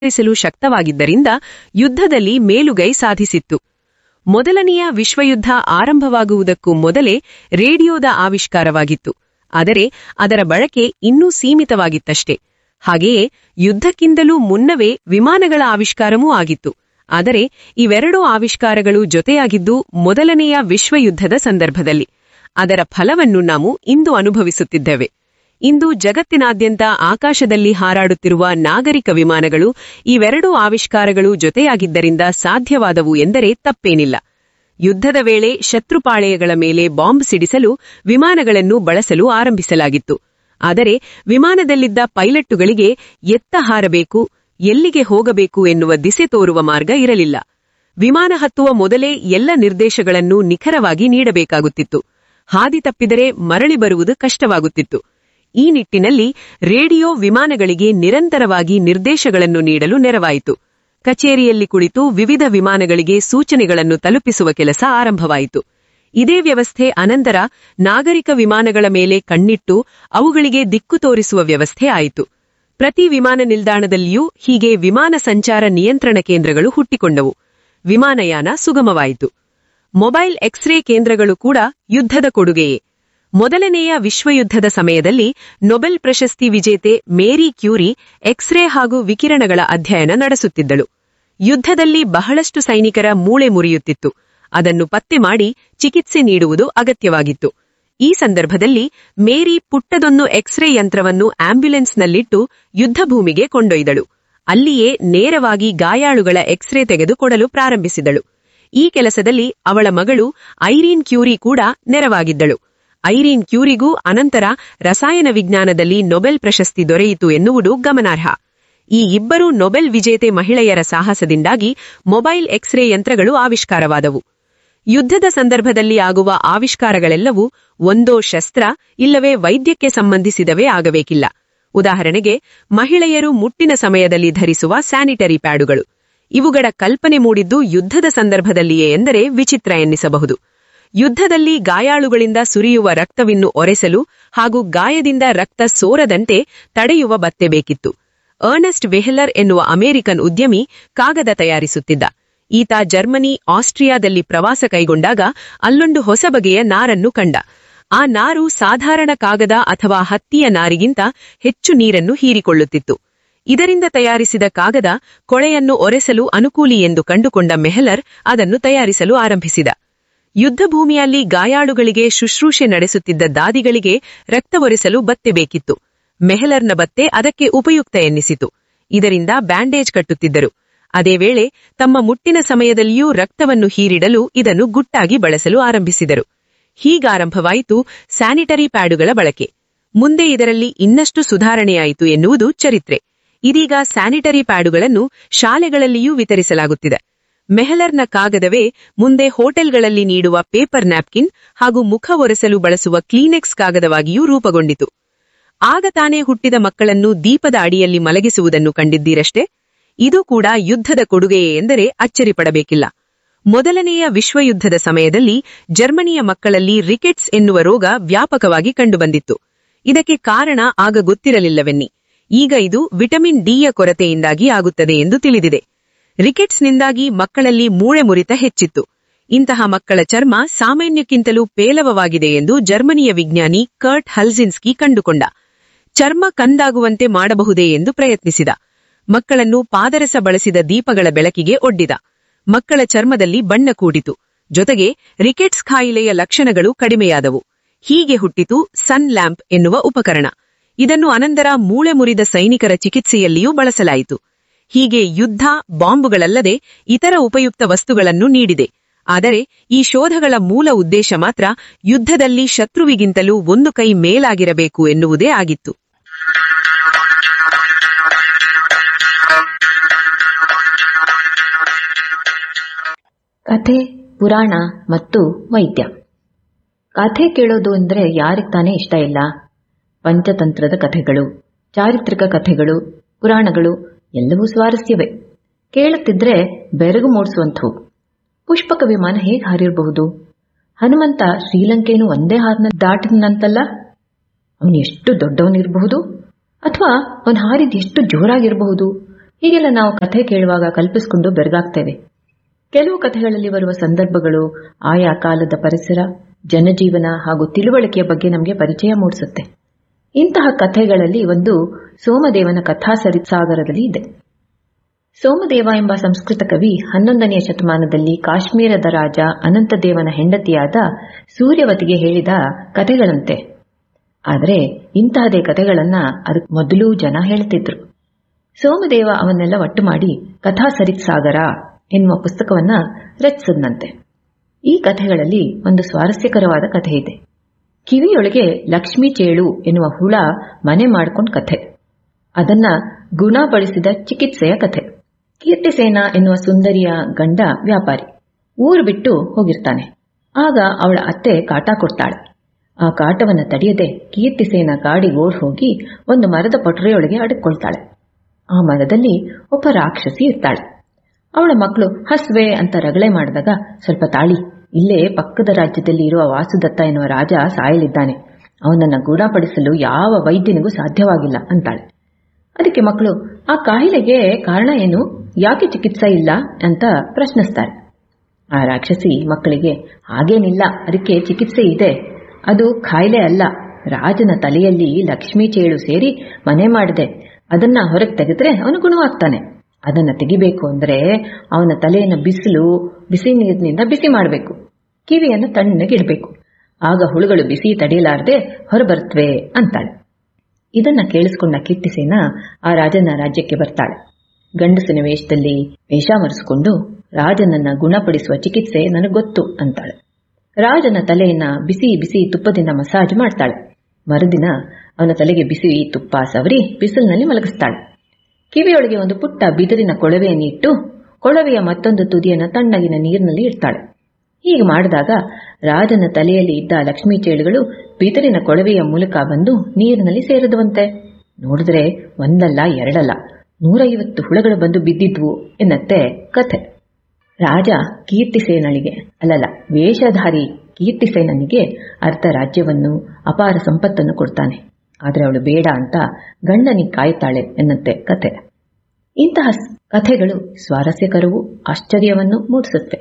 ರಿಸಲು ಶಕ್ತವಾಗಿದ್ದರಿಂದ ಯುದ್ಧದಲ್ಲಿ ಮೇಲುಗೈ ಸಾಧಿಸಿತ್ತು ಮೊದಲನೆಯ ವಿಶ್ವಯುದ್ಧ ಆರಂಭವಾಗುವುದಕ್ಕೂ ಮೊದಲೇ ರೇಡಿಯೋದ ಆವಿಷ್ಕಾರವಾಗಿತ್ತು ಆದರೆ ಅದರ ಬಳಕೆ ಇನ್ನೂ ಸೀಮಿತವಾಗಿತ್ತಷ್ಟೇ ಹಾಗೆಯೇ ಯುದ್ಧಕ್ಕಿಂತಲೂ ಮುನ್ನವೇ ವಿಮಾನಗಳ ಆವಿಷ್ಕಾರವೂ ಆಗಿತ್ತು ಆದರೆ ಇವೆರಡೂ ಆವಿಷ್ಕಾರಗಳು ಜೊತೆಯಾಗಿದ್ದು ಮೊದಲನೆಯ ವಿಶ್ವಯುದ್ಧದ ಸಂದರ್ಭದಲ್ಲಿ ಅದರ ಫಲವನ್ನು ನಾವು ಇಂದು ಅನುಭವಿಸುತ್ತಿದ್ದೇವೆ ಇಂದು ಜಗತ್ತಿನಾದ್ಯಂತ ಆಕಾಶದಲ್ಲಿ ಹಾರಾಡುತ್ತಿರುವ ನಾಗರಿಕ ವಿಮಾನಗಳು ಇವೆರಡೂ ಆವಿಷ್ಕಾರಗಳು ಜೊತೆಯಾಗಿದ್ದರಿಂದ ಸಾಧ್ಯವಾದವು ಎಂದರೆ ತಪ್ಪೇನಿಲ್ಲ ಯುದ್ಧದ ವೇಳೆ ಶತ್ರುಪಾಳೆಯಗಳ ಮೇಲೆ ಬಾಂಬ್ ಸಿಡಿಸಲು ವಿಮಾನಗಳನ್ನು ಬಳಸಲು ಆರಂಭಿಸಲಾಗಿತ್ತು ಆದರೆ ವಿಮಾನದಲ್ಲಿದ್ದ ಪೈಲಟ್ಟುಗಳಿಗೆ ಎತ್ತ ಹಾರಬೇಕು ಎಲ್ಲಿಗೆ ಹೋಗಬೇಕು ಎನ್ನುವ ದಿಸೆ ತೋರುವ ಮಾರ್ಗ ಇರಲಿಲ್ಲ ವಿಮಾನ ಹತ್ತುವ ಮೊದಲೇ ಎಲ್ಲ ನಿರ್ದೇಶಗಳನ್ನು ನಿಖರವಾಗಿ ನೀಡಬೇಕಾಗುತ್ತಿತ್ತು ಹಾದಿ ತಪ್ಪಿದರೆ ಮರಳಿ ಬರುವುದು ಕಷ್ಟವಾಗುತ್ತಿತ್ತು ಈ ನಿಟ್ಟಿನಲ್ಲಿ ರೇಡಿಯೋ ವಿಮಾನಗಳಿಗೆ ನಿರಂತರವಾಗಿ ನಿರ್ದೇಶಗಳನ್ನು ನೀಡಲು ನೆರವಾಯಿತು ಕಚೇರಿಯಲ್ಲಿ ಕುಳಿತು ವಿವಿಧ ವಿಮಾನಗಳಿಗೆ ಸೂಚನೆಗಳನ್ನು ತಲುಪಿಸುವ ಕೆಲಸ ಆರಂಭವಾಯಿತು ಇದೇ ವ್ಯವಸ್ಥೆ ಅನಂತರ ನಾಗರಿಕ ವಿಮಾನಗಳ ಮೇಲೆ ಕಣ್ಣಿಟ್ಟು ಅವುಗಳಿಗೆ ದಿಕ್ಕು ತೋರಿಸುವ ವ್ಯವಸ್ಥೆ ಆಯಿತು ಪ್ರತಿ ವಿಮಾನ ನಿಲ್ದಾಣದಲ್ಲಿಯೂ ಹೀಗೆ ವಿಮಾನ ಸಂಚಾರ ನಿಯಂತ್ರಣ ಕೇಂದ್ರಗಳು ಹುಟ್ಟಿಕೊಂಡವು ವಿಮಾನಯಾನ ಸುಗಮವಾಯಿತು ಮೊಬೈಲ್ ಎಕ್ಸ್ರೇ ಕೇಂದ್ರಗಳು ಕೂಡ ಯುದ್ಧದ ಕೊಡುಗೆಯೇ ಮೊದಲನೆಯ ವಿಶ್ವಯುದ್ಧದ ಸಮಯದಲ್ಲಿ ನೊಬೆಲ್ ಪ್ರಶಸ್ತಿ ವಿಜೇತೆ ಮೇರಿ ಕ್ಯೂರಿ ಎಕ್ಸ್ರೇ ಹಾಗೂ ವಿಕಿರಣಗಳ ಅಧ್ಯಯನ ನಡೆಸುತ್ತಿದ್ದಳು ಯುದ್ಧದಲ್ಲಿ ಬಹಳಷ್ಟು ಸೈನಿಕರ ಮೂಳೆ ಮುರಿಯುತ್ತಿತ್ತು ಅದನ್ನು ಪತ್ತೆ ಮಾಡಿ ಚಿಕಿತ್ಸೆ ನೀಡುವುದು ಅಗತ್ಯವಾಗಿತ್ತು ಈ ಸಂದರ್ಭದಲ್ಲಿ ಮೇರಿ ಪುಟ್ಟದೊಂದು ಎಕ್ಸ್ರೇ ಯಂತ್ರವನ್ನು ಆಂಬ್ಯುಲೆನ್ಸ್ನಲ್ಲಿಟ್ಟು ಯುದ್ಧಭೂಮಿಗೆ ಕೊಂಡೊಯ್ದಳು ಅಲ್ಲಿಯೇ ನೇರವಾಗಿ ಗಾಯಾಳುಗಳ ಎಕ್ಸ್ರೇ ತೆಗೆದುಕೊಡಲು ಪ್ರಾರಂಭಿಸಿದಳು ಈ ಕೆಲಸದಲ್ಲಿ ಅವಳ ಮಗಳು ಐರೀನ್ ಕ್ಯೂರಿ ಕೂಡ ನೆರವಾಗಿದ್ದಳು ಐರೀನ್ ಕ್ಯೂರಿಗೂ ಅನಂತರ ರಸಾಯನ ವಿಜ್ಞಾನದಲ್ಲಿ ನೊಬೆಲ್ ಪ್ರಶಸ್ತಿ ದೊರೆಯಿತು ಎನ್ನುವುದು ಗಮನಾರ್ಹ ಈ ಇಬ್ಬರು ನೊಬೆಲ್ ವಿಜೇತೆ ಮಹಿಳೆಯರ ಸಾಹಸದಿಂದಾಗಿ ಮೊಬೈಲ್ ಎಕ್ಸ್ರೇ ಯಂತ್ರಗಳು ಆವಿಷ್ಕಾರವಾದವು ಯುದ್ಧದ ಸಂದರ್ಭದಲ್ಲಿ ಆಗುವ ಆವಿಷ್ಕಾರಗಳೆಲ್ಲವೂ ಒಂದೋ ಶಸ್ತ್ರ ಇಲ್ಲವೇ ವೈದ್ಯಕ್ಕೆ ಸಂಬಂಧಿಸಿದವೇ ಆಗಬೇಕಿಲ್ಲ ಉದಾಹರಣೆಗೆ ಮಹಿಳೆಯರು ಮುಟ್ಟಿನ ಸಮಯದಲ್ಲಿ ಧರಿಸುವ ಸ್ಯಾನಿಟರಿ ಪ್ಯಾಡುಗಳು ಇವುಗಳ ಕಲ್ಪನೆ ಮೂಡಿದ್ದು ಯುದ್ಧದ ಸಂದರ್ಭದಲ್ಲಿಯೇ ಎಂದರೆ ವಿಚಿತ್ರ ಎನ್ನಿಸಬಹುದು ಯುದ್ಧದಲ್ಲಿ ಗಾಯಾಳುಗಳಿಂದ ಸುರಿಯುವ ರಕ್ತವಿನ್ನು ಒರೆಸಲು ಹಾಗೂ ಗಾಯದಿಂದ ರಕ್ತ ಸೋರದಂತೆ ತಡೆಯುವ ಬತ್ತೆ ಬೇಕಿತ್ತು ಅರ್ನೆಸ್ಟ್ ವೆಹಲರ್ ಎನ್ನುವ ಅಮೆರಿಕನ್ ಉದ್ಯಮಿ ಕಾಗದ ತಯಾರಿಸುತ್ತಿದ್ದ ಈತ ಜರ್ಮನಿ ಆಸ್ಟ್ರಿಯಾದಲ್ಲಿ ಪ್ರವಾಸ ಕೈಗೊಂಡಾಗ ಅಲ್ಲೊಂದು ಹೊಸ ಬಗೆಯ ನಾರನ್ನು ಕಂಡ ಆ ನಾರು ಸಾಧಾರಣ ಕಾಗದ ಅಥವಾ ಹತ್ತಿಯ ನಾರಿಗಿಂತ ಹೆಚ್ಚು ನೀರನ್ನು ಹೀರಿಕೊಳ್ಳುತ್ತಿತ್ತು ಇದರಿಂದ ತಯಾರಿಸಿದ ಕಾಗದ ಕೊಳೆಯನ್ನು ಒರೆಸಲು ಅನುಕೂಲಿ ಎಂದು ಕಂಡುಕೊಂಡ ಮೆಹಲರ್ ಅದನ್ನು ತಯಾರಿಸಲು ಆರಂಭಿಸಿದ ಯುದ್ಧಭೂಮಿಯಲ್ಲಿ ಗಾಯಾಳುಗಳಿಗೆ ಶುಶ್ರೂಷೆ ನಡೆಸುತ್ತಿದ್ದ ದಾದಿಗಳಿಗೆ ರಕ್ತ ಒರೆಸಲು ಬತ್ತೆ ಬೇಕಿತ್ತು ಮೆಹಲರ್ನ ಬತ್ತೆ ಅದಕ್ಕೆ ಉಪಯುಕ್ತ ಎನ್ನಿಸಿತು ಇದರಿಂದ ಬ್ಯಾಂಡೇಜ್ ಕಟ್ಟುತ್ತಿದ್ದರು ಅದೇ ವೇಳೆ ತಮ್ಮ ಮುಟ್ಟಿನ ಸಮಯದಲ್ಲಿಯೂ ರಕ್ತವನ್ನು ಹೀರಿಡಲು ಇದನ್ನು ಗುಟ್ಟಾಗಿ ಬಳಸಲು ಆರಂಭಿಸಿದರು ಹೀಗಾರಂಭವಾಯಿತು ಸ್ಯಾನಿಟರಿ ಪ್ಯಾಡುಗಳ ಬಳಕೆ ಮುಂದೆ ಇದರಲ್ಲಿ ಇನ್ನಷ್ಟು ಸುಧಾರಣೆಯಾಯಿತು ಎನ್ನುವುದು ಚರಿತ್ರೆ ಇದೀಗ ಸ್ಯಾನಿಟರಿ ಪ್ಯಾಡುಗಳನ್ನು ಶಾಲೆಗಳಲ್ಲಿಯೂ ವಿತರಿಸಲಾಗುತ್ತಿದೆ ಮೆಹಲರ್ನ ಕಾಗದವೇ ಮುಂದೆ ಹೋಟೆಲ್ಗಳಲ್ಲಿ ನೀಡುವ ಪೇಪರ್ ನ್ಯಾಪ್ಕಿನ್ ಹಾಗೂ ಮುಖ ಒರೆಸಲು ಬಳಸುವ ಕ್ಲೀನೆಕ್ಸ್ ಕಾಗದವಾಗಿಯೂ ರೂಪುಗೊಂಡಿತು ಆಗ ತಾನೇ ಹುಟ್ಟಿದ ಮಕ್ಕಳನ್ನು ದೀಪದ ಅಡಿಯಲ್ಲಿ ಮಲಗಿಸುವುದನ್ನು ಕಂಡಿದ್ದೀರಷ್ಟೇ ಇದು ಕೂಡ ಯುದ್ಧದ ಕೊಡುಗೆಯೇ ಎಂದರೆ ಅಚ್ಚರಿಪಡಬೇಕಿಲ್ಲ ಮೊದಲನೆಯ ವಿಶ್ವಯುದ್ಧದ ಸಮಯದಲ್ಲಿ ಜರ್ಮನಿಯ ಮಕ್ಕಳಲ್ಲಿ ರಿಕೆಟ್ಸ್ ಎನ್ನುವ ರೋಗ ವ್ಯಾಪಕವಾಗಿ ಕಂಡುಬಂದಿತ್ತು ಇದಕ್ಕೆ ಕಾರಣ ಆಗ ಗೊತ್ತಿರಲಿಲ್ಲವೆನ್ನಿ ಈಗ ಇದು ವಿಟಮಿನ್ ಡಿಯ ಕೊರತೆಯಿಂದಾಗಿ ಆಗುತ್ತದೆ ಎಂದು ತಿಳಿದಿದೆ ರಿಕೆಟ್ಸ್ನಿಂದಾಗಿ ಮಕ್ಕಳಲ್ಲಿ ಮೂಳೆ ಮುರಿತ ಹೆಚ್ಚಿತ್ತು ಇಂತಹ ಮಕ್ಕಳ ಚರ್ಮ ಸಾಮಾನ್ಯಕ್ಕಿಂತಲೂ ಪೇಲವವಾಗಿದೆ ಎಂದು ಜರ್ಮನಿಯ ವಿಜ್ಞಾನಿ ಕರ್ಟ್ ಹಲ್ಸಿನ್ಸ್ಕಿ ಕಂಡುಕೊಂಡ ಚರ್ಮ ಕಂದಾಗುವಂತೆ ಮಾಡಬಹುದೇ ಎಂದು ಪ್ರಯತ್ನಿಸಿದ ಮಕ್ಕಳನ್ನು ಪಾದರಸ ಬಳಸಿದ ದೀಪಗಳ ಬೆಳಕಿಗೆ ಒಡ್ಡಿದ ಮಕ್ಕಳ ಚರ್ಮದಲ್ಲಿ ಬಣ್ಣ ಕೂಡಿತು ಜೊತೆಗೆ ರಿಕೆಟ್ಸ್ ಕಾಯಿಲೆಯ ಲಕ್ಷಣಗಳು ಕಡಿಮೆಯಾದವು ಹೀಗೆ ಹುಟ್ಟಿತು ಸನ್ ಲ್ಯಾಂಪ್ ಎನ್ನುವ ಉಪಕರಣ ಇದನ್ನು ಅನಂತರ ಮೂಳೆ ಮುರಿದ ಸೈನಿಕರ ಚಿಕಿತ್ಸೆಯಲ್ಲಿಯೂ ಬಳಸಲಾಯಿತು ಹೀಗೆ ಯುದ್ಧ ಬಾಂಬುಗಳಲ್ಲದೆ ಇತರ ಉಪಯುಕ್ತ ವಸ್ತುಗಳನ್ನು ನೀಡಿದೆ ಆದರೆ ಈ ಶೋಧಗಳ ಮೂಲ ಉದ್ದೇಶ ಮಾತ್ರ ಯುದ್ಧದಲ್ಲಿ ಶತ್ರುವಿಗಿಂತಲೂ ಒಂದು ಕೈ ಮೇಲಾಗಿರಬೇಕು ಎನ್ನುವುದೇ ಆಗಿತ್ತು ಕಥೆ ಪುರಾಣ ಮತ್ತು ವೈದ್ಯ ಕಥೆ ಕೇಳೋದು ಅಂದರೆ ಯಾರಿಗೆ ತಾನೇ ಇಷ್ಟ ಇಲ್ಲ ಪಂಚತಂತ್ರದ ಕಥೆಗಳು ಚಾರಿತ್ರಿಕ ಕಥೆಗಳು ಪುರಾಣಗಳು ಎಲ್ಲವೂ ಸ್ವಾರಸ್ಯವೇ ಕೇಳುತ್ತಿದ್ರೆ ಬೆರಗು ಮೂಡಿಸುವಂಥವು ಪುಷ್ಪಕ ವಿಮಾನ ಹೇಗೆ ಹಾರಿರಬಹುದು ಹನುಮಂತ ಶ್ರೀಲಂಕೆಯನ್ನು ಒಂದೇ ಹಾರನ ದಾಟಿನಂತಲ್ಲ ಅವನು ಎಷ್ಟು ದೊಡ್ಡವನಿರಬಹುದು ಅಥವಾ ಅವನು ಹಾರಿದ ಎಷ್ಟು ಜೋರಾಗಿರಬಹುದು ಹೀಗೆಲ್ಲ ನಾವು ಕಥೆ ಕೇಳುವಾಗ ಕಲ್ಪಿಸಿಕೊಂಡು ಬೆರಗಾಗ್ತೇವೆ ಕೆಲವು ಕಥೆಗಳಲ್ಲಿ ಬರುವ ಸಂದರ್ಭಗಳು ಆಯಾ ಕಾಲದ ಪರಿಸರ ಜನಜೀವನ ಹಾಗೂ ತಿಳುವಳಿಕೆಯ ಬಗ್ಗೆ ನಮಗೆ ಪರಿಚಯ ಮೂಡಿಸುತ್ತೆ ಇಂತಹ ಕಥೆಗಳಲ್ಲಿ ಒಂದು ಸೋಮದೇವನ ಕಥಾ ಸರಿಸಾಗರದಲ್ಲಿ ಇದೆ ಸೋಮದೇವ ಎಂಬ ಸಂಸ್ಕೃತ ಕವಿ ಹನ್ನೊಂದನೆಯ ಶತಮಾನದಲ್ಲಿ ಕಾಶ್ಮೀರದ ರಾಜ ಅನಂತದೇವನ ಹೆಂಡತಿಯಾದ ಸೂರ್ಯವತಿಗೆ ಹೇಳಿದ ಕಥೆಗಳಂತೆ ಆದರೆ ಇಂತಹದೇ ಕಥೆಗಳನ್ನ ಅದಕ್ಕೆ ಮೊದಲು ಜನ ಹೇಳ್ತಿದ್ರು ಸೋಮದೇವ ಅವನ್ನೆಲ್ಲ ಒಟ್ಟು ಮಾಡಿ ಕಥಾ ಸರಿತ್ಸಾಗರ ಎನ್ನುವ ಪುಸ್ತಕವನ್ನ ರಚಿಸದಂತೆ ಈ ಕಥೆಗಳಲ್ಲಿ ಒಂದು ಸ್ವಾರಸ್ಯಕರವಾದ ಕಥೆ ಇದೆ ಕಿವಿಯೊಳಗೆ ಲಕ್ಷ್ಮೀ ಚೇಳು ಎನ್ನುವ ಹುಳ ಮನೆ ಮಾಡ್ಕೊಂಡ್ ಕಥೆ ಅದನ್ನ ಗುಣಪಡಿಸಿದ ಚಿಕಿತ್ಸೆಯ ಕಥೆ ಕೀರ್ತಿಸೇನ ಎನ್ನುವ ಸುಂದರಿಯ ಗಂಡ ವ್ಯಾಪಾರಿ ಊರು ಬಿಟ್ಟು ಹೋಗಿರ್ತಾನೆ ಆಗ ಅವಳ ಅತ್ತೆ ಕಾಟ ಕೊಡ್ತಾಳೆ ಆ ಕಾಟವನ್ನ ತಡೆಯದೆ ಕೀರ್ತಿಸೇನ ಗಾಡಿ ಓಡ್ ಹೋಗಿ ಒಂದು ಮರದ ಪೊಟರೆಯೊಳಗೆ ಅಡಕೊಳ್ತಾಳೆ ಆ ಮರದಲ್ಲಿ ಒಬ್ಬ ರಾಕ್ಷಸಿ ಇರ್ತಾಳೆ ಅವಳ ಮಕ್ಕಳು ಹಸ್ವೆ ಅಂತ ರಗಳೆ ಮಾಡಿದಾಗ ಸ್ವಲ್ಪ ತಾಳಿ ಇಲ್ಲೇ ಪಕ್ಕದ ರಾಜ್ಯದಲ್ಲಿ ಇರುವ ವಾಸುದತ್ತ ಎನ್ನುವ ರಾಜ ಸಾಯಲಿದ್ದಾನೆ ಅವನನ್ನ ಗುಣಪಡಿಸಲು ಯಾವ ವೈದ್ಯನಿಗೂ ಸಾಧ್ಯವಾಗಿಲ್ಲ ಅಂತಾಳೆ ಅದಕ್ಕೆ ಮಕ್ಕಳು ಆ ಕಾಯಿಲೆಗೆ ಕಾರಣ ಏನು ಯಾಕೆ ಚಿಕಿತ್ಸೆ ಇಲ್ಲ ಅಂತ ಪ್ರಶ್ನಿಸ್ತಾರೆ ಆ ರಾಕ್ಷಸಿ ಮಕ್ಕಳಿಗೆ ಹಾಗೇನಿಲ್ಲ ಅದಕ್ಕೆ ಚಿಕಿತ್ಸೆ ಇದೆ ಅದು ಕಾಯಿಲೆ ಅಲ್ಲ ರಾಜನ ತಲೆಯಲ್ಲಿ ಲಕ್ಷ್ಮೀ ಚೇಳು ಸೇರಿ ಮನೆ ಮಾಡಿದೆ ಅದನ್ನ ಹೊರಗೆ ತೆಗೆದ್ರೆ ಅವನು ಗುಣವಾಗ್ತಾನೆ ಅದನ್ನ ತೆಗಿಬೇಕು ಅಂದ್ರೆ ಅವನ ತಲೆಯನ್ನು ಬಿಸಿಲು ಬಿಸಿ ನೀರಿನಿಂದ ಬಿಸಿ ಮಾಡಬೇಕು ಕಿವಿಯನ್ನು ತಣ್ಣಗಿಡಬೇಕು ಆಗ ಹುಳುಗಳು ಬಿಸಿ ತಡೆಯಲಾರದೆ ಹೊರಬರ್ತವೆ ಅಂತಾಳೆ ಇದನ್ನ ಕೇಳಿಸ್ಕೊಂಡ ಕೀರ್ತಿಸೇನ ಆ ರಾಜನ ರಾಜ್ಯಕ್ಕೆ ಬರ್ತಾಳೆ ಗಂಡಸಿನ ವೇಷದಲ್ಲಿ ವೇಷ ಮರೆಸಿಕೊಂಡು ರಾಜನನ್ನ ಗುಣಪಡಿಸುವ ಚಿಕಿತ್ಸೆ ನನಗೆ ಗೊತ್ತು ಅಂತಾಳೆ ರಾಜನ ತಲೆಯನ್ನ ಬಿಸಿ ಬಿಸಿ ತುಪ್ಪದಿಂದ ಮಸಾಜ್ ಮಾಡ್ತಾಳೆ ಮರುದಿನ ಅವನ ತಲೆಗೆ ಬಿಸಿ ತುಪ್ಪ ಸವರಿ ಬಿಸಿಲಿನಲ್ಲಿ ಮಲಗಿಸ್ತಾಳೆ ಕಿವಿಯೊಳಗೆ ಒಂದು ಪುಟ್ಟ ಬಿದಿರಿನ ಕೊಳವೆಯನ್ನು ಇಟ್ಟು ಕೊಳವೆಯ ಮತ್ತೊಂದು ತುದಿಯನ್ನು ತಣ್ಣಗಿನ ನೀರಿನಲ್ಲಿ ಇಡ್ತಾಳೆ ಹೀಗೆ ಮಾಡಿದಾಗ ರಾಜನ ತಲೆಯಲ್ಲಿ ಇದ್ದ ಲಕ್ಷ್ಮೀ ಚೇಳುಗಳು ಬಿದಿರಿನ ಕೊಳವೆಯ ಮೂಲಕ ಬಂದು ನೀರಿನಲ್ಲಿ ಸೇರಿದವಂತೆ ನೋಡಿದ್ರೆ ಒಂದಲ್ಲ ಎರಡಲ್ಲ ನೂರೈವತ್ತು ಹುಳಗಳು ಬಂದು ಬಿದ್ದಿದ್ವು ಎನ್ನತ್ತೆ ಕಥೆ ರಾಜ ಕೀರ್ತಿಸೇನಳಿಗೆ ಅಲ್ಲಲ್ಲ ವೇಷಧಾರಿ ಕೀರ್ತಿಸೇನನಿಗೆ ಅರ್ಧ ರಾಜ್ಯವನ್ನು ಅಪಾರ ಸಂಪತ್ತನ್ನು ಕೊಡ್ತಾನೆ ಆದರೆ ಅವಳು ಬೇಡ ಅಂತ ಗಂಡನಿಗೆ ಕಾಯ್ತಾಳೆ ಎನ್ನತ್ತೆ ಕಥೆ ಇಂತಹ ಕಥೆಗಳು ಸ್ವಾರಸ್ಯಕರವೂ ಆಶ್ಚರ್ಯವನ್ನು ಮೂಡಿಸುತ್ತವೆ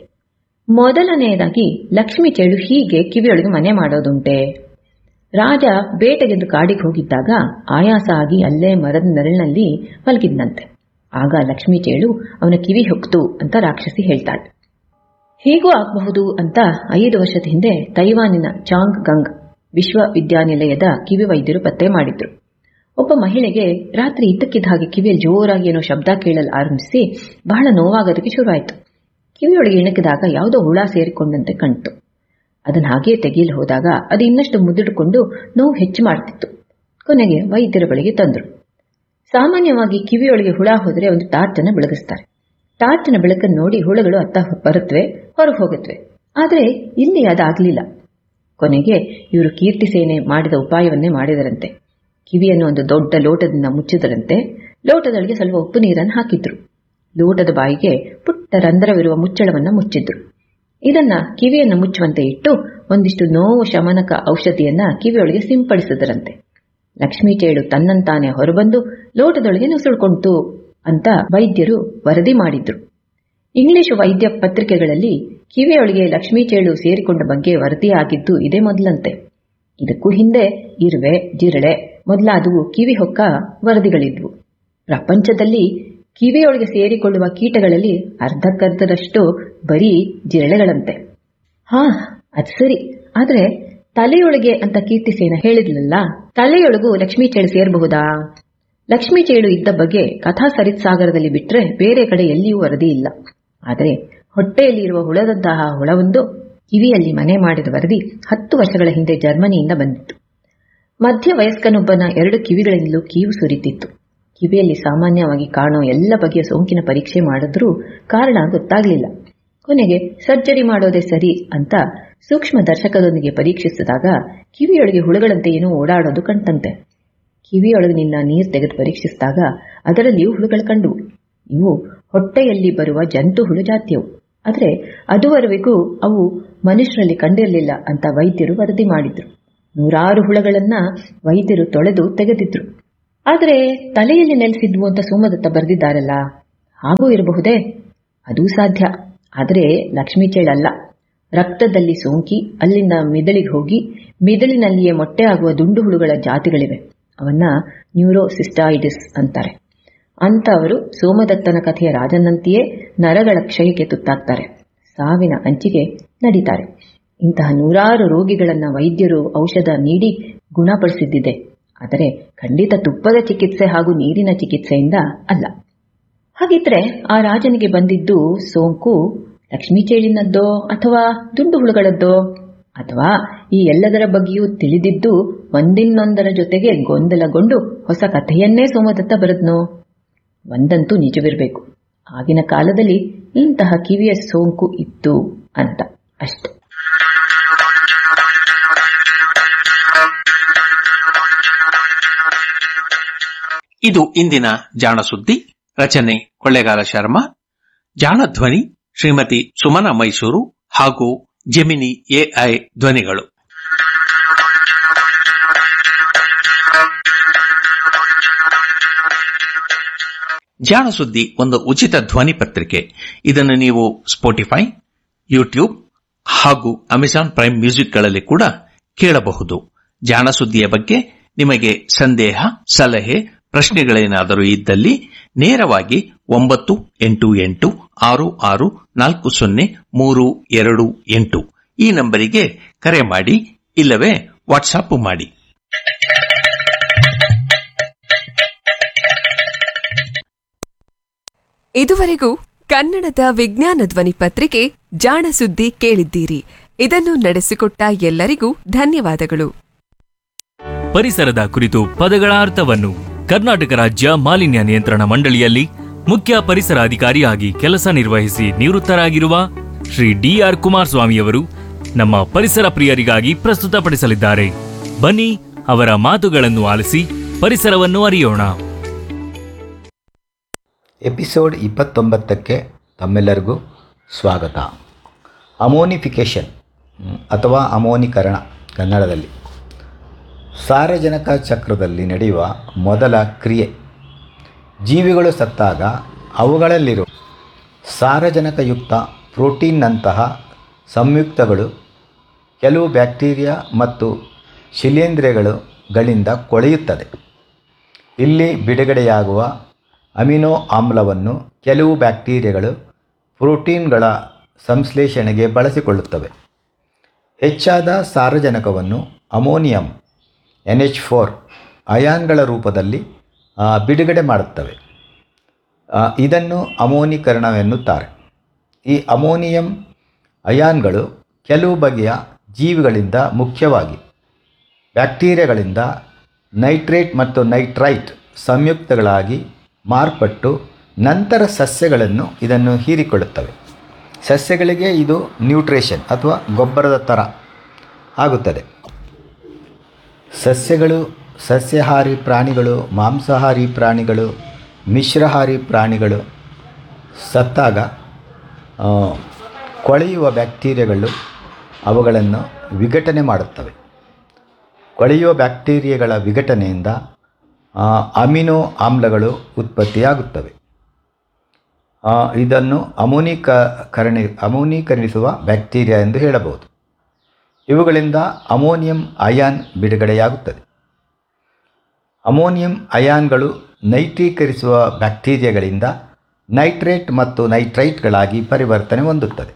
ಮೊದಲನೆಯದಾಗಿ ಲಕ್ಷ್ಮೀ ಚೇಳು ಹೀಗೆ ಕಿವಿಯೊಳಗೆ ಮನೆ ಮಾಡೋದುಂಟೆ ರಾಜ ಬೇಟೆಗೆಂದು ಕಾಡಿಗೆ ಹೋಗಿದ್ದಾಗ ಆಯಾಸ ಆಗಿ ಅಲ್ಲೇ ಮರದ ನೆರಳಿನಲ್ಲಿ ಮಲಗಿದ್ನಂತೆ ಆಗ ಲಕ್ಷ್ಮೀ ಚೇಳು ಅವನ ಕಿವಿ ಹೊಕ್ತು ಅಂತ ರಾಕ್ಷಸಿ ಹೇಳ್ತಾಳೆ ಹೀಗೂ ಆಗಬಹುದು ಅಂತ ಐದು ವರ್ಷದ ಹಿಂದೆ ತೈವಾನಿನ ಚಾಂಗ್ ಗಂಗ್ ವಿಶ್ವವಿದ್ಯಾನಿಲಯದ ಕಿವಿ ವೈದ್ಯರು ಪತ್ತೆ ಮಾಡಿದ್ರು ಒಬ್ಬ ಮಹಿಳೆಗೆ ರಾತ್ರಿ ಇದ್ದಕ್ಕಿದ್ದ ಹಾಗೆ ಕಿವಿಯಲ್ಲಿ ಜೋರಾಗಿ ಏನೋ ಶಬ್ದ ಕೇಳಲು ಆರಂಭಿಸಿ ಬಹಳ ನೋವಾಗೋದಕ್ಕೆ ಶುರುವಾಯಿತು ಕಿವಿಯೊಳಗೆ ಇಣಕಿದಾಗ ಯಾವುದೋ ಹುಳ ಸೇರಿಕೊಂಡಂತೆ ಕಣ್ತು ಅದನ್ನ ಹಾಗೇ ತೆಗೆಯಲು ಹೋದಾಗ ಅದು ಇನ್ನಷ್ಟು ಮುದುಡಿಕೊಂಡು ನೋವು ಹೆಚ್ಚು ಮಾಡ್ತಿತ್ತು ಕೊನೆಗೆ ವೈದ್ಯರ ಬಳಿಗೆ ತಂದ್ರು ಸಾಮಾನ್ಯವಾಗಿ ಕಿವಿಯೊಳಗೆ ಹುಳ ಹೋದರೆ ಒಂದು ಟಾರ್ಚನ್ನು ಬೆಳಗಿಸ್ತಾರೆ ಟಾರ್ಚಿನ ಬೆಳಕನ್ನು ನೋಡಿ ಹುಳುಗಳು ಅತ್ತ ಬರುತ್ತವೆ ಹೊರಗೆ ಹೋಗುತ್ತವೆ ಆದರೆ ಇಲ್ಲಿ ಅದಾಗಲಿಲ್ಲ ಕೊನೆಗೆ ಇವರು ಕೀರ್ತಿ ಸೇನೆ ಮಾಡಿದ ಉಪಾಯವನ್ನೇ ಮಾಡಿದರಂತೆ ಕಿವಿಯನ್ನು ಒಂದು ದೊಡ್ಡ ಲೋಟದಿಂದ ಮುಚ್ಚಿದರಂತೆ ಲೋಟದೊಳಗೆ ಸ್ವಲ್ಪ ಉಪ್ಪು ನೀರನ್ನು ಹಾಕಿದ್ರು ಲೋಟದ ಬಾಯಿಗೆ ಪುಟ್ಟ ರಂಧ್ರವಿರುವ ಮುಚ್ಚಳವನ್ನು ಮುಚ್ಚಿದ್ರು ಇದನ್ನ ಕಿವಿಯನ್ನು ಮುಚ್ಚುವಂತೆ ಇಟ್ಟು ಒಂದಿಷ್ಟು ನೋವು ಶಮನಕ ಔಷಧಿಯನ್ನ ಕಿವಿಯೊಳಗೆ ಸಿಂಪಡಿಸಿದರಂತೆ ಲಕ್ಷ್ಮೀ ಚೇಳು ತನ್ನಂತಾನೆ ಹೊರಬಂದು ಲೋಟದೊಳಗೆ ನುಸುಳ್ಕೊಂತು ಅಂತ ವೈದ್ಯರು ವರದಿ ಮಾಡಿದ್ರು ಇಂಗ್ಲಿಷ್ ವೈದ್ಯ ಪತ್ರಿಕೆಗಳಲ್ಲಿ ಕಿವಿಯೊಳಗೆ ಲಕ್ಷ್ಮೀ ಚೇಳು ಸೇರಿಕೊಂಡ ಬಗ್ಗೆ ವರದಿಯಾಗಿದ್ದು ಇದೇ ಮೊದಲಂತೆ ಇದಕ್ಕೂ ಹಿಂದೆ ಇರುವೆ ಜಿರಳೆ ಮೊದಲಾದವು ಕಿವಿ ಹೊಕ್ಕ ವರದಿಗಳಿದ್ವು ಪ್ರಪಂಚದಲ್ಲಿ ಕಿವಿಯೊಳಗೆ ಸೇರಿಕೊಳ್ಳುವ ಕೀಟಗಳಲ್ಲಿ ಅರ್ಧಕ್ಕರ್ಧದಷ್ಟು ಬರೀ ಜಿರಳೆಗಳಂತೆ ಹಾ ಅದು ಸರಿ ಆದ್ರೆ ತಲೆಯೊಳಗೆ ಅಂತ ಕೀರ್ತಿಸೇನ ಹೇಳಿದ್ಲಲ್ಲ ತಲೆಯೊಳಗೂ ಲಕ್ಷ್ಮೀ ಚೇಳು ಸೇರಬಹುದಾ ಲಕ್ಷ್ಮೀ ಚೇಳು ಇದ್ದ ಬಗ್ಗೆ ಕಥಾ ಸರಿತ್ ಸಾಗರದಲ್ಲಿ ಬಿಟ್ರೆ ಬೇರೆ ಕಡೆ ಎಲ್ಲಿಯೂ ವರದಿ ಇಲ್ಲ ಆದರೆ ಹೊಟ್ಟೆಯಲ್ಲಿ ಇರುವ ಹುಳದಂತಹ ಹುಳವೊಂದು ಕಿವಿಯಲ್ಲಿ ಮನೆ ಮಾಡಿದ ವರದಿ ಹತ್ತು ವರ್ಷಗಳ ಹಿಂದೆ ಜರ್ಮನಿಯಿಂದ ಬಂದಿತ್ತು ಮಧ್ಯ ವಯಸ್ಕನೊಬ್ಬನ ಎರಡು ಕಿವಿಗಳಿಂದಲೂ ಕೀವು ಸುರಿತಿತ್ತು ಕಿವಿಯಲ್ಲಿ ಸಾಮಾನ್ಯವಾಗಿ ಕಾಣೋ ಎಲ್ಲ ಬಗೆಯ ಸೋಂಕಿನ ಪರೀಕ್ಷೆ ಮಾಡಿದ್ರೂ ಕಾರಣ ಗೊತ್ತಾಗಲಿಲ್ಲ ಕೊನೆಗೆ ಸರ್ಜರಿ ಮಾಡೋದೇ ಸರಿ ಅಂತ ಸೂಕ್ಷ್ಮ ದರ್ಶಕದೊಂದಿಗೆ ಪರೀಕ್ಷಿಸಿದಾಗ ಕಿವಿಯೊಳಗೆ ಹುಳುಗಳಂತೆ ಏನೋ ಓಡಾಡೋದು ಕಂಡಂತೆ ಕಿವಿಯೊಳಗಿನಿಂದ ನೀರು ತೆಗೆದು ಪರೀಕ್ಷಿಸಿದಾಗ ಅದರಲ್ಲಿಯೂ ಹುಳುಗಳು ಕಂಡುವು ಇವು ಹೊಟ್ಟೆಯಲ್ಲಿ ಬರುವ ಜಂತು ಹುಳು ಜಾತಿಯವು ಆದರೆ ಅದುವರೆಗೂ ಅವು ಮನುಷ್ಯರಲ್ಲಿ ಕಂಡಿರಲಿಲ್ಲ ಅಂತ ವೈದ್ಯರು ವರದಿ ಮಾಡಿದ್ರು ನೂರಾರು ಹುಳಗಳನ್ನ ವೈದ್ಯರು ತೊಳೆದು ತೆಗೆದಿದ್ರು ಆದರೆ ತಲೆಯಲ್ಲಿ ನೆಲೆಸಿದ್ವು ಅಂತ ಸೋಮದತ್ತ ಬರೆದಿದ್ದಾರಲ್ಲ ಹಾಗೂ ಇರಬಹುದೇ ಅದೂ ಸಾಧ್ಯ ಆದರೆ ಲಕ್ಷ್ಮೀ ಚೇಳಲ್ಲ ರಕ್ತದಲ್ಲಿ ಸೋಂಕಿ ಅಲ್ಲಿಂದ ಮಿದಳಿಗೆ ಹೋಗಿ ಮಿದಳಿನಲ್ಲಿಯೇ ಮೊಟ್ಟೆ ಆಗುವ ದುಂಡು ಹುಳುಗಳ ಜಾತಿಗಳಿವೆ ಅವನ್ನ ನ್ಯೂರೋಸಿಸ್ಟಾಯಿಡಿಸ್ ಅಂತಾರೆ ಅಂತವರು ಸೋಮದತ್ತನ ಕಥೆಯ ರಾಜನಂತೆಯೇ ನರಗಳ ಕ್ಷಯಕ್ಕೆ ತುತ್ತಾಗ್ತಾರೆ ಸಾವಿನ ಅಂಚಿಗೆ ನಡೀತಾರೆ ಇಂತಹ ನೂರಾರು ರೋಗಿಗಳನ್ನ ವೈದ್ಯರು ಔಷಧ ನೀಡಿ ಗುಣಪಡಿಸಿದ್ದಿದೆ ಆದರೆ ಖಂಡಿತ ತುಪ್ಪದ ಚಿಕಿತ್ಸೆ ಹಾಗೂ ನೀರಿನ ಚಿಕಿತ್ಸೆಯಿಂದ ಅಲ್ಲ ಹಾಗಿದ್ರೆ ಆ ರಾಜನಿಗೆ ಬಂದಿದ್ದು ಸೋಂಕು ಲಕ್ಷ್ಮೀ ಚೇಳಿನದ್ದೋ ಅಥವಾ ದುಂಡು ಹುಳುಗಳದ್ದೋ ಅಥವಾ ಈ ಎಲ್ಲದರ ಬಗ್ಗೆಯೂ ತಿಳಿದಿದ್ದು ಒಂದಿನ್ನೊಂದರ ಜೊತೆಗೆ ಗೊಂದಲಗೊಂಡು ಹೊಸ ಕಥೆಯನ್ನೇ ಸೋಮದತ್ತ ಬರೆದ್ನೋ ಒಂದಂತೂ ನಿಜವಿರಬೇಕು ಆಗಿನ ಕಾಲದಲ್ಲಿ ಇಂತಹ ಕಿವಿಯ ಸೋಂಕು ಇತ್ತು ಅಂತ ಅಷ್ಟೆ ಇದು ಇಂದಿನ ಜಾಣ ಸುದ್ದಿ ರಚನೆ ಕೊಳ್ಳೇಗಾಲ ಶರ್ಮಾ ಜಾಣ ಧ್ವನಿ ಶ್ರೀಮತಿ ಸುಮನ ಮೈಸೂರು ಹಾಗೂ ಜೆಮಿನಿ ಎಐ ಧ್ವನಿಗಳು ಜಾಣ ಸುದ್ದಿ ಒಂದು ಉಚಿತ ಧ್ವನಿ ಪತ್ರಿಕೆ ಇದನ್ನು ನೀವು ಸ್ಪೋಟಿಫೈ ಯೂಟ್ಯೂಬ್ ಹಾಗೂ ಅಮೆಜಾನ್ ಪ್ರೈಮ್ ಮ್ಯೂಸಿಕ್ಗಳಲ್ಲಿ ಕೂಡ ಕೇಳಬಹುದು ಜಾಣ ಸುದ್ದಿಯ ಬಗ್ಗೆ ನಿಮಗೆ ಸಂದೇಹ ಸಲಹೆ ಪ್ರಶ್ನೆಗಳೇನಾದರೂ ಇದ್ದಲ್ಲಿ ನೇರವಾಗಿ ಒಂಬತ್ತು ಎಂಟು ಎಂಟು ಆರು ಆರು ನಾಲ್ಕು ಸೊನ್ನೆ ಮೂರು ಎರಡು ಎಂಟು ಈ ನಂಬರಿಗೆ ಕರೆ ಮಾಡಿ ಇಲ್ಲವೇ ವಾಟ್ಸಾಪ್ ಮಾಡಿ ಇದುವರೆಗೂ ಕನ್ನಡದ ವಿಜ್ಞಾನ ಧ್ವನಿ ಪತ್ರಿಕೆ ಜಾಣ ಸುದ್ದಿ ಕೇಳಿದ್ದೀರಿ ಇದನ್ನು ನಡೆಸಿಕೊಟ್ಟ ಎಲ್ಲರಿಗೂ ಧನ್ಯವಾದಗಳು ಪರಿಸರದ ಕುರಿತು ಪದಗಳ ಅರ್ಥವನ್ನು ಕರ್ನಾಟಕ ರಾಜ್ಯ ಮಾಲಿನ್ಯ ನಿಯಂತ್ರಣ ಮಂಡಳಿಯಲ್ಲಿ ಮುಖ್ಯ ಪರಿಸರ ಅಧಿಕಾರಿಯಾಗಿ ಕೆಲಸ ನಿರ್ವಹಿಸಿ ನಿವೃತ್ತರಾಗಿರುವ ಶ್ರೀ ಡಿಆರ್ ಕುಮಾರಸ್ವಾಮಿಯವರು ನಮ್ಮ ಪರಿಸರ ಪ್ರಿಯರಿಗಾಗಿ ಪ್ರಸ್ತುತಪಡಿಸಲಿದ್ದಾರೆ ಬನ್ನಿ ಅವರ ಮಾತುಗಳನ್ನು ಆಲಿಸಿ ಪರಿಸರವನ್ನು ಅರಿಯೋಣ ಎಪಿಸೋಡ್ ಇಪ್ಪತ್ತೊಂಬತ್ತಕ್ಕೆ ತಮ್ಮೆಲ್ಲರಿಗೂ ಸ್ವಾಗತ ಅಮೋನಿಫಿಕೇಷನ್ ಹ್ಮ್, ಅಥವಾ ಅಮೋನೀಕರಣ ಕನ್ನಡದಲ್ಲಿ ಸಾರಜನಕ ಚಕ್ರದಲ್ಲಿ ನಡೆಯುವ ಮೊದಲ ಕ್ರಿಯೆ ಜೀವಿಗಳು ಸತ್ತಾಗ ಅವುಗಳಲ್ಲಿರುವ ಸಾರಜನಕಯುಕ್ತ ಪ್ರೋಟೀನ್ನಂತಹ ಸಂಯುಕ್ತಗಳು ಕೆಲವು ಬ್ಯಾಕ್ಟೀರಿಯಾ ಮತ್ತು ಶಿಲೇಂಧ್ರಗಳಿಂದ ಕೊಳೆಯುತ್ತದೆ ಇಲ್ಲಿ ಬಿಡುಗಡೆಯಾಗುವ ಅಮಿನೋ ಆಮ್ಲವನ್ನು ಕೆಲವು ಬ್ಯಾಕ್ಟೀರಿಯಾಗಳು ಪ್ರೋಟೀನ್ಗಳ ಸಂಶ್ಲೇಷಣೆಗೆ ಬಳಸಿಕೊಳ್ಳುತ್ತವೆ ಹೆಚ್ಚಾದ ಸಾರಜನಕವನ್ನು ಅಮೋನಿಯಂ ಎನ್ ಎಚ್ ಫೋರ್ ಅಯಾನ್ಗಳ ರೂಪದಲ್ಲಿ ಆ, ಬಿಡುಗಡೆ ಮಾಡುತ್ತವೆ ಆ, ಇದನ್ನು ಅಮೋನೀಕರಣವೆನ್ನುತ್ತಾರೆ ಈ ಅಮೋನಿಯಂ ಅಯಾನ್ಗಳು ಕೆಲವು ಬಗೆಯ ಜೀವಿಗಳಿಂದ ಮುಖ್ಯವಾಗಿ ಬ್ಯಾಕ್ಟೀರಿಯಾಗಳಿಂದ ನೈಟ್ರೇಟ್ ಮತ್ತು ನೈಟ್ರೈಟ್ ಸಂಯುಕ್ತಗಳಾಗಿ ಮಾರ್ಪಟ್ಟು ನಂತರ ಸಸ್ಯಗಳನ್ನು ಇದನ್ನು ಹೀರಿಕೊಳ್ಳುತ್ತವೆ ಸಸ್ಯಗಳಿಗೆ ಇದು ನ್ಯೂಟ್ರಿಷನ್ ಅಥವಾ ಗೊಬ್ಬರದ ಥರ ಆಗುತ್ತದೆ ಸಸ್ಯಗಳು ಸಸ್ಯಾಹಾರಿ ಪ್ರಾಣಿಗಳು ಮಾಂಸಾಹಾರಿ ಪ್ರಾಣಿಗಳು ಮಿಶ್ರಹಾರಿ ಪ್ರಾಣಿಗಳು ಸತ್ತಾಗ ಆ, ಕೊಳೆಯುವ ಬ್ಯಾಕ್ಟೀರಿಯಾಗಳು ಅವುಗಳನ್ನು ವಿಘಟನೆ ಮಾಡುತ್ತವೆ ಕೊಳೆಯುವ ಬ್ಯಾಕ್ಟೀರಿಯಾಗಳ ವಿಘಟನೆಯಿಂದ ಆ, ಅಮಿನೋ ಆಮ್ಲಗಳು ಉತ್ಪತ್ತಿಯಾಗುತ್ತವೆ ಆ, ಇದನ್ನು ಅಮೋನೀಕರಣಿ ಅಮೋನೀಕರಣಿಸುವ ಬ್ಯಾಕ್ಟೀರಿಯಾ ಎಂದು ಹೇಳಬಹುದು ಇವುಗಳಿಂದ ಅಮೋನಿಯಂ ಅಯಾನ್ ಬಿಡುಗಡೆಯಾಗುತ್ತದೆ ಅಮೋನಿಯಂ ಅಯಾನ್ಗಳು ನೈಟ್ರೀಕರಿಸುವ ಬ್ಯಾಕ್ಟೀರಿಯಾಗಳಿಂದ ನೈಟ್ರೇಟ್ ಮತ್ತು ನೈಟ್ರೈಟ್ಗಳಾಗಿ ಪರಿವರ್ತನೆ ಹೊಂದುತ್ತದೆ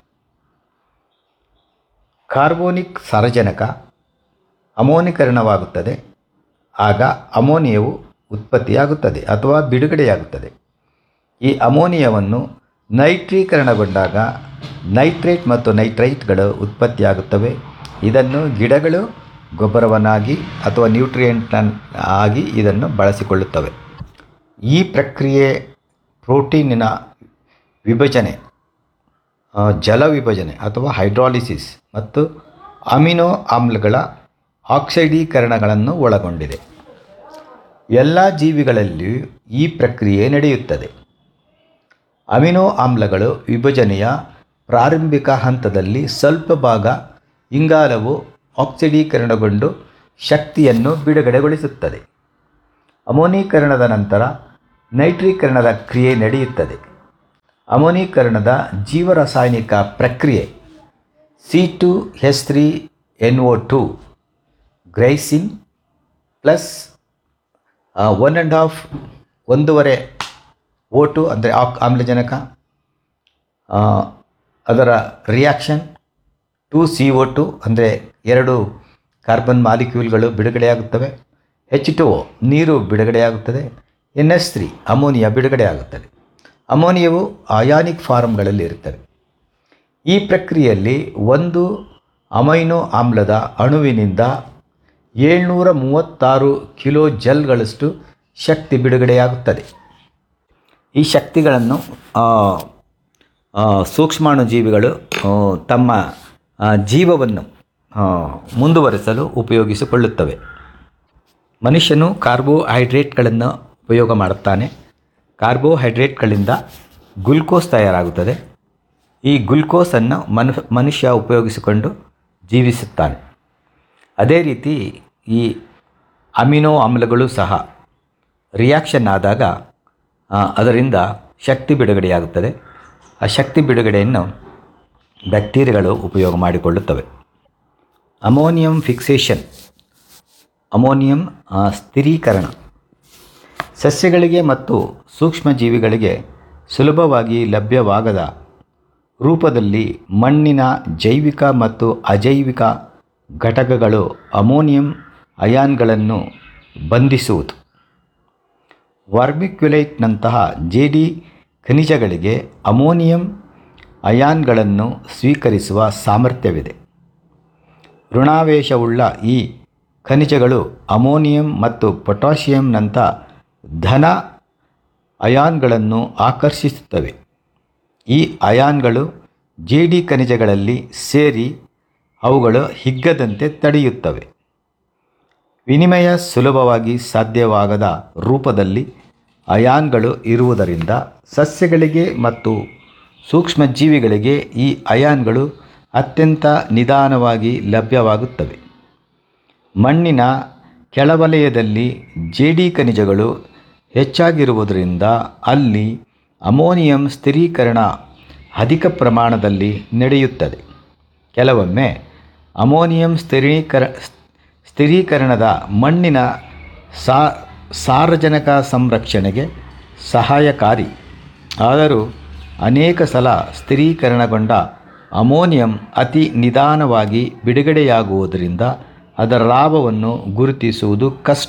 ಕಾರ್ಬೋನಿಕ್ ಸಾರಜನಕ ಅಮೋನೀಕರಣವಾಗುತ್ತದೆ ಆಗ ಅಮೋನಿಯವು ಉತ್ಪತ್ತಿಯಾಗುತ್ತದೆ ಅಥವಾ ಬಿಡುಗಡೆಯಾಗುತ್ತದೆ ಈ ಅಮೋನಿಯವನ್ನು ನೈಟ್ರೀಕರಣಗೊಂಡಾಗ ನೈಟ್ರೇಟ್ ಮತ್ತು ನೈಟ್ರೈಟ್ಗಳು ಉತ್ಪತ್ತಿಯಾಗುತ್ತವೆ ಇದನ್ನು ಗಿಡಗಳು ಗೊಬ್ಬರವನ್ನಾಗಿ ಅಥವಾ ನ್ಯೂಟ್ರಿಯೆಂಟ್ ಆಗಿ ಇದನ್ನು ಬಳಸಿಕೊಳ್ಳುತ್ತವೆ ಈ ಪ್ರಕ್ರಿಯೆ ಪ್ರೋಟೀನಿನ ವಿಭಜನೆ ಆ, ಜಲ ವಿಭಜನೆ ಅಥವಾ ಹೈಡ್ರಾಲಿಸಿಸ್ ಮತ್ತು ಅಮಿನೋ ಆಮ್ಲಗಳ ಆಕ್ಸೈಡೀಕರಣಗಳನ್ನು ಒಳಗೊಂಡಿದೆ ಎಲ್ಲ ಜೀವಿಗಳಲ್ಲಿಯೂ ಈ ಪ್ರಕ್ರಿಯೆ ನಡೆಯುತ್ತದೆ ಅಮಿನೋ ಆಮ್ಲಗಳು ವಿಭಜನೆಯ ಪ್ರಾರಂಭಿಕ ಹಂತದಲ್ಲಿ ಸ್ವಲ್ಪ ಭಾಗ ಇಂಗಾಲವು ಆಕ್ಸಿಡೀಕರಣಗೊಂಡು ಶಕ್ತಿಯನ್ನು ಬಿಡುಗಡೆಗೊಳಿಸುತ್ತದೆ ಅಮೋನೀಕರಣದ ನಂತರ ನೈಟ್ರೀಕರಣದ ಕ್ರಿಯೆ ನಡೆಯುತ್ತದೆ ಅಮೋನೀಕರಣದ ಜೀವರಾಸಾಯನಿಕ ಪ್ರಕ್ರಿಯೆ C two S three N O two glycine plus one and half ಒಂದೂವರೆ ಓ ಟು ಅಂದರೆ ಆಕ್ ಆಮ್ಲಜನಕ ಆ, ಅದರ reaction two C O two ಅಂದರೆ ಎರಡು ಕಾರ್ಬನ್ ಮಾಲಿಕ್ಯೂಲ್ಗಳು ಬಿಡುಗಡೆಯಾಗುತ್ತವೆ ಹೆಚ್ ಟು ಒ ನೀರು ಬಿಡುಗಡೆಯಾಗುತ್ತದೆ ಎನ್ ಎಸ್ ತ್ರೀ ಅಮೋನಿಯಾ ಬಿಡುಗಡೆಯಾಗುತ್ತದೆ ಅಮೋನಿಯವು ಅಯಾನಿಕ್ ಫಾರ್ಮ್ಗಳಲ್ಲಿ ಇರುತ್ತವೆ ಈ ಪ್ರಕ್ರಿಯೆಯಲ್ಲಿ ಒಂದು ಅಮೈನೋ ಆಮ್ಲದ ಅಣುವಿನಿಂದ ಏಳ್ನೂರ ಮೂವತ್ತಾರು ಕಿಲೋ ಜಲ್ಗಳಷ್ಟು ಶಕ್ತಿ ಬಿಡುಗಡೆಯಾಗುತ್ತದೆ ಈ ಶಕ್ತಿಗಳನ್ನು ಆ, ಆ, ಸೂಕ್ಷ್ಮಾಣುಜೀವಿಗಳು ಆ, ತಮ್ಮ ಆ, ಜೀವವನ್ನು ಆ, ಮುಂದುವರಿಸಲು ಉಪಯೋಗಿಸಿಕೊಳ್ಳುತ್ತವೆ ಮನುಷ್ಯನು ಕಾರ್ಬೋಹೈಡ್ರೇಟ್ಗಳನ್ನು ಉಪಯೋಗ ಮಾಡುತ್ತಾನೆ ಕಾರ್ಬೋಹೈಡ್ರೇಟ್ಗಳಿಂದ ಗ್ಲುಕೋಸ್ ತಯಾರಾಗುತ್ತದೆ ಈ ಗ್ಲುಕೋಸನ್ನು ಮನು ಮನುಷ್ಯ ಉಪಯೋಗಿಸಿಕೊಂಡು ಜೀವಿಸುತ್ತಾನೆ ಅದೇ ರೀತಿ ಈ ಅಮಿನೋ ಆಮ್ಲಗಳು ಸಹ ರಿಯಾಕ್ಷನ್ ಆದಾಗ ಆ, ಅದರಿಂದ ಶಕ್ತಿ ಬಿಡುಗಡೆಯಾಗುತ್ತದೆ ಆ ಶಕ್ತಿ ಬಿಡುಗಡೆಯನ್ನು ಬ್ಯಾಕ್ಟೀರಿಯಾಗಳು ಉಪಯೋಗ ಮಾಡಿಕೊಳ್ಳುತ್ತವೆ ಅಮೋನಿಯಂ ಫಿಕ್ಸೇಷನ್ ಅಮೋನಿಯಂ ಆ, ಸ್ಥಿರೀಕರಣ ಸಸ್ಯಗಳಿಗೆ ಮತ್ತು ಸೂಕ್ಷ್ಮಜೀವಿಗಳಿಗೆ ಸುಲಭವಾಗಿ ಲಭ್ಯವಾಗದ ರೂಪದಲ್ಲಿ ಮಣ್ಣಿನ ಜೈವಿಕ ಮತ್ತು ಅಜೈವಿಕ ಘಟಕಗಳು ಅಮೋನಿಯಂ ಅಯಾನ್ಗಳನ್ನು ಬಂಧಿಸುವುದು ವರ್ಮಿಕ್ಯುಲೈಟ್ನಂತಹ ಜೇಡಿ ಖನಿಜಗಳಿಗೆ ಅಮೋನಿಯಂ ಅಯಾನ್ಗಳನ್ನು ಸ್ವೀಕರಿಸುವ ಸಾಮರ್ಥ್ಯವಿದೆ ಋಣಾವೇಶವುಳ್ಳ ಈ ಖನಿಜಗಳು ಅಮೋನಿಯಂ ಮತ್ತು ಪೊಟ್ಯಾಷಿಯಂನಂಥ ಧನ ಅಯಾನ್ಗಳನ್ನು ಆಕರ್ಷಿಸುತ್ತವೆ ಈ ಅಯಾನ್ಗಳು ಜೇಡಿ ಖನಿಜಗಳಲ್ಲಿ ಸೇರಿ ಅವುಗಳು ಹಿಗ್ಗದಂತೆ ತಡೆಯುತ್ತವೆ ವಿನಿಮಯ ಸುಲಭವಾಗಿ ಸಾಧ್ಯವಾಗದ ರೂಪದಲ್ಲಿ ಅಯಾನ್ಗಳು ಇರುವುದರಿಂದ ಸಸ್ಯಗಳಿಗೆ ಮತ್ತು ಸೂಕ್ಷ್ಮಜೀವಿಗಳಿಗೆ ಈ ಅಯಾನ್ಗಳು ಅತ್ಯಂತ ನಿಧಾನವಾಗಿ ಲಭ್ಯವಾಗುತ್ತವೆ ಮಣ್ಣಿನ ಕೆಳವಲಯದಲ್ಲಿ ಜೇಡಿ ಖನಿಜಗಳು ಹೆಚ್ಚಾಗಿರುವುದರಿಂದ ಅಲ್ಲಿ ಅಮೋನಿಯಂ ಸ್ಥಿರೀಕರಣ ಅಧಿಕ ಪ್ರಮಾಣದಲ್ಲಿ ನಡೆಯುತ್ತದೆ ಕೆಲವೊಮ್ಮೆ ಅಮೋನಿಯಂ ಸ್ಥಿರೀಕರ ಸ್ಥಿರೀಕರಣದ ಮಣ್ಣಿನ ಸಾ ಸಾರಜನಕ ಸಂರಕ್ಷಣೆಗೆ ಸಹಾಯಕಾರಿ ಆದರೂ ಅನೇಕ ಸಲ ಸ್ಥಿರೀಕರಣಗೊಂಡ ಅಮೋನಿಯಂ ಅತಿ ನಿಧಾನವಾಗಿ ಬಿಡುಗಡೆಯಾಗುವುದರಿಂದ ಅದರ ಲಾಭವನ್ನು ಗುರುತಿಸುವುದು ಕಷ್ಟ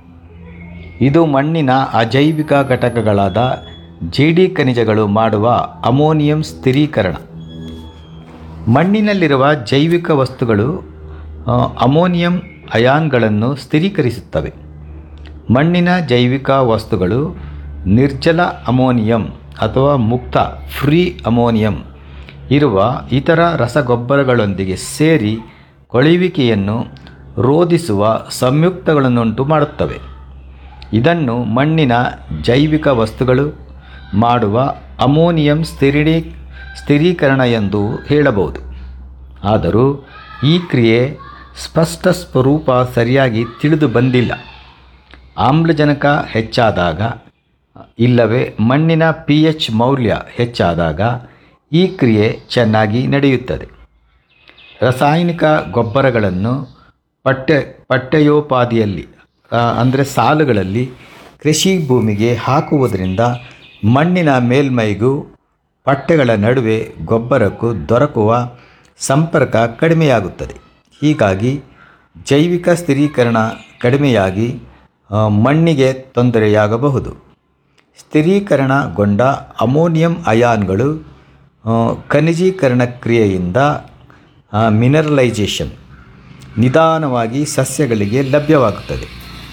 ಇದು ಮಣ್ಣಿನ ಅಜೈವಿಕ ಘಟಕಗಳಾದ ಜೇಡಿ ಖನಿಜಗಳು ಮಾಡುವ ಅಮೋನಿಯಂ ಸ್ಥಿರೀಕರಣ ಮಣ್ಣಿನಲ್ಲಿರುವ ಜೈವಿಕ ವಸ್ತುಗಳು ಆ, ಅಮೋನಿಯಂ ಅಯಾನ್ಗಳನ್ನು ಸ್ಥಿರೀಕರಿಸುತ್ತವೆ ಮಣ್ಣಿನ ಜೈವಿಕ ವಸ್ತುಗಳು ನಿರ್ಜಲ ಅಮೋನಿಯಂ ಅಥವಾ ಮುಕ್ತ ಫ್ರೀ ಅಮೋನಿಯಂ ಇರುವ ಇತರ ರಸಗೊಬ್ಬರಗಳೊಂದಿಗೆ ಸೇರಿ ಕೊಳೆಯುವಿಕೆಯನ್ನು ರೋಧಿಸುವ ಸಂಯುಕ್ತಗಳನ್ನುಂಟು ಮಾಡುತ್ತವೆ ಇದನ್ನು ಮಣ್ಣಿನ ಜೈವಿಕ ವಸ್ತುಗಳು ಮಾಡುವ ಅಮೋನಿಯಂ ಸ್ಥಿರೀ ಸ್ಥಿರೀಕರಣ ಎಂದು ಹೇಳಬಹುದು ಆದರೂ ಈ ಕ್ರಿಯೆ ಸ್ಪಷ್ಟ ಸ್ವರೂಪ ಸರಿಯಾಗಿ ತಿಳಿದು ಬಂದಿಲ್ಲ ಆಮ್ಲಜನಕ ಹೆಚ್ಚಾದಾಗ ಇಲ್ಲವೇ ಮಣ್ಣಿನ ಪಿ ಎಚ್ ಮೌಲ್ಯ ಹೆಚ್ಚಾದಾಗ ಈ ಕ್ರಿಯೆ ಚೆನ್ನಾಗಿ ನಡೆಯುತ್ತದೆ ರಾಸಾಯನಿಕ ಗೊಬ್ಬರಗಳನ್ನು ಪಠ್ಯ ಪಠ್ಯೋಪಾದಿಯಲ್ಲಿ ಅಂದರೆ ಸಾಲುಗಳಲ್ಲಿ ಕೃಷಿ ಭೂಮಿಗೆ ಹಾಕುವುದರಿಂದ ಮಣ್ಣಿನ ಮೇಲ್ಮೈಗೂ ಪಟ್ಟೆಗಳ ನಡುವೆ ಗೊಬ್ಬರಕ್ಕೂ ದೊರಕುವ ಸಂಪರ್ಕ ಕಡಿಮೆಯಾಗುತ್ತದೆ ಹೀಗಾಗಿ ಜೈವಿಕ ಸ್ಥಿರೀಕರಣ ಕಡಿಮೆಯಾಗಿ ಆ, ಮಣ್ಣಿಗೆ ತೊಂದರೆಯಾಗಬಹುದು ಸ್ಥಿರೀಕರಣಗೊಂಡ ಅಮೋನಿಯಂ ಅಯಾನ್ಗಳು ಆ, ಖನಿಜೀಕರಣ ಕ್ರಿಯೆಯಿಂದ ಮಿನರಲೈಜೇಷನ್ ನಿಧಾನವಾಗಿ ಸಸ್ಯಗಳಿಗೆ ಲಭ್ಯವಾಗುತ್ತದೆ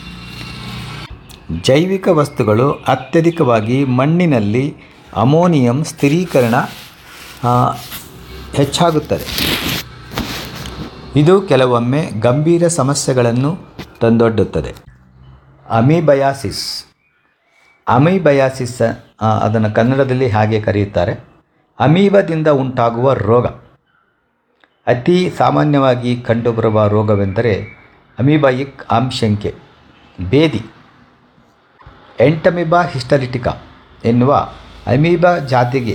ಜೈವಿಕ ವಸ್ತುಗಳು ಅತ್ಯಧಿಕವಾಗಿ ಮಣ್ಣಿನಲ್ಲಿ ಅಮೋನಿಯಂ ಸ್ಥಿರೀಕರಣ ಆ, ಹೆಚ್ಚಾಗುತ್ತದೆ ಇದು ಕೆಲವೊಮ್ಮೆ ಗಂಭೀರ ಸಮಸ್ಯೆಗಳನ್ನು ತಂದೊಡ್ಡುತ್ತದೆ ಅಮಿಬಯಾಸಿಸ್ ಅಮಿಬಯಾಸಿಸ್ ಆ, ಅದನ್ನು ಕನ್ನಡದಲ್ಲಿ ಹಾಗೆ ಕರೆಯುತ್ತಾರೆ ಅಮೀಬದಿಂದ ಉಂಟಾಗುವ ರೋಗ ಅತಿ ಸಾಮಾನ್ಯವಾಗಿ ಕಂಡುಬರುವ ರೋಗವೆಂದರೆ ಅಮೀಬಾಯಿಕ್ ಆಮ್ಶಂಕೆ ಬೇದಿ ಎಂಟಮಿಬಾ ಹಿಸ್ಟಲಿಟಿಕಾ ಎನ್ನುವ ಅಮೀಬಾ ಜಾತಿಗೆ